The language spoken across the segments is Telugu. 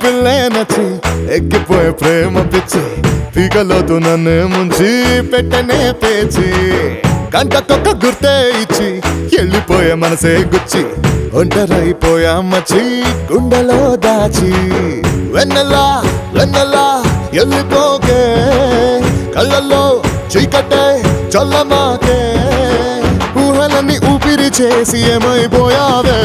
పిల్లే నచ్చి ఎక్కిపోయే ప్రేమ పిచ్చి పీకలోతు నన్ను ముంచి పెట్టనే పేచి గంటకొక్క గుర్తే ఇచ్చి వెళ్ళిపోయే మనసే గుచ్చి ఒంటరైపోయా మచ్చి గుండెలో దాచి వెన్నెలా వెన్నెలా వెళ్ళిపోకే కళ్ళల్లో చీకటే చల్లమాకే ఊహలన్నీ ఊపిరి చేసి ఏమైపోయావే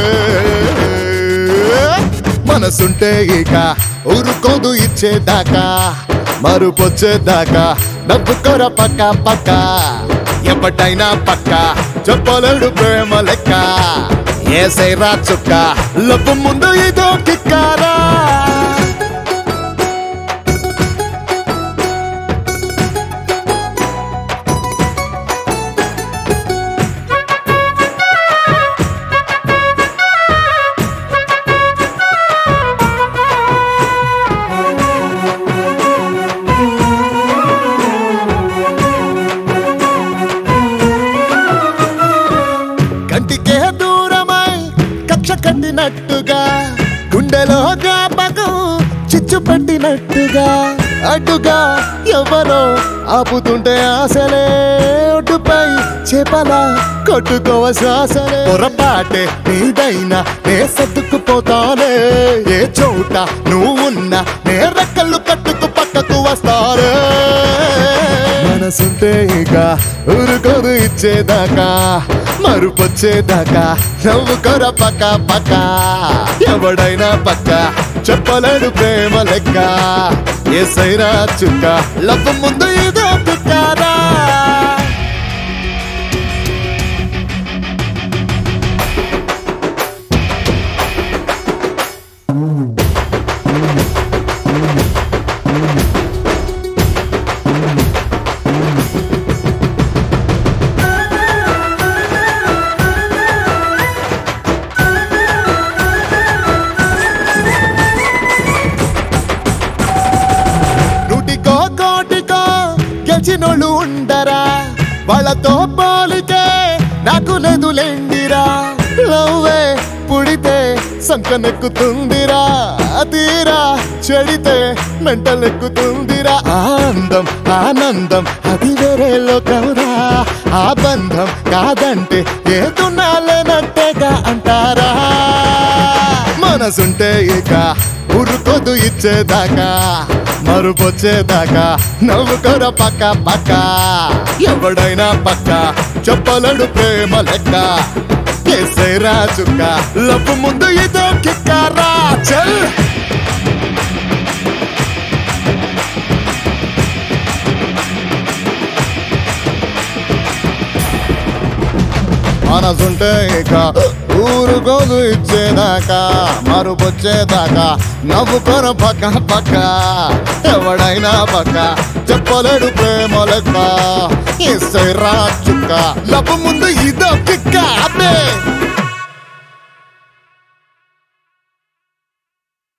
మనసుంటే ఇక ఊరుకోదు ఇచ్చేదాకా మరుపొచ్చేదాకా నవ్వుకోర పక్క పక్క ఎప్పటైనా పక్క చెప్పలేడు ప్రేమ లెక్క ఏసైరా చుక్క లబ్బు ముందు ఇదో కిక్కారా కంటికే దూరమై కక్ష కట్టినట్టుగా గుండెలో జ్ఞాపకం చిచ్చు పెట్టినట్టుగా అడ్డుగా ఎవరో ఆపుతుంటే ఆశలే ఒడ్డుపై చేపలా కొట్టుకోవ శ్వాసలే పొరపాటే నీదైనా నే సర్దుకుపోతానే ఏ చోట నువ్వున్నా నే రెక్కలు కట్టుకు పక్కకు వస్తానే మనసుంటే ఇక ఊరుకోదు ఇచ్చేదాకా మరుపొచ్చేదాకా నవ్వుకోర పక్క పక్క ఎవడైనా పక్క చెప్పలేడు ప్రేమ లెక్క ఏ సైరా చుక్క లబ్బు ముందు ఇదో పిక్కారా నూటికో కోటికో గెలిచినోళ్ళు ఉండరా వాళ్ళతో పోలితే నాకు లేదులేండిరా లవ్వే పుడితే సంకనెక్కుతుందిరా తీరా చెడితే మెంటలెక్కుతుందిరా ఆనందం ఆనందం అది వేరే లోకవురా ఆ బంధం కాదంటే ఏదున్నాలేనట్టేగా అంటారా మనసుంటే ఇక ఉరుకోదు ఇచ్చేదాకా మరుపొచ్చేదాకా నవ్వుకోర పక్క పక్క ఎవడైనా పక్క చెప్పలేడు ప్రేమ లెక్క కేసేరా చుక్క లబ్బు ముందు ఇదో కిక్కారా చల్ మనసుంటే ఇక ఊరుకోదు ఇచ్చేదాకా మరుపొచ్చేదాకా నవ్వుకొన పక్క పక్క ఎవడైనా పక్క చెప్పలేడు ప్రేమ లెక్క ఇస్తే రా చుక్క లబ్బు ముందు ఇదో కిక్క అబ్బే